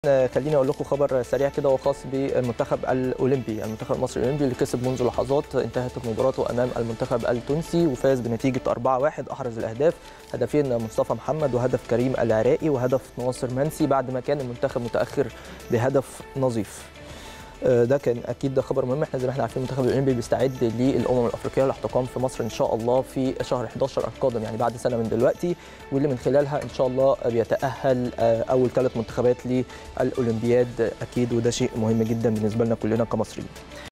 خليني اقول لكم خبر سريع كده وخاص بالمنتخب الاولمبي المنتخب المصري الاولمبي اللي كسب منذ لحظات انتهت مباراته امام المنتخب التونسي وفاز بنتيجه 4-1 احرز الاهداف هدفين مصطفى محمد وهدف كريم العراقي وهدف ناصر منسي بعد ما كان المنتخب متاخر بهدف نظيف ده كان اكيد ده خبر مهم احنا زي ما احنا عارفين المنتخب الاولمبي بيستعد للامم الافريقيه اللي هتقام في مصر ان شاء الله في شهر 11 القادم يعني بعد سنه من دلوقتي واللي من خلالها ان شاء الله بيتاهل اول ثلاث منتخبات للاولمبياد اكيد وده شيء مهم جدا بالنسبه لنا كلنا كمصريين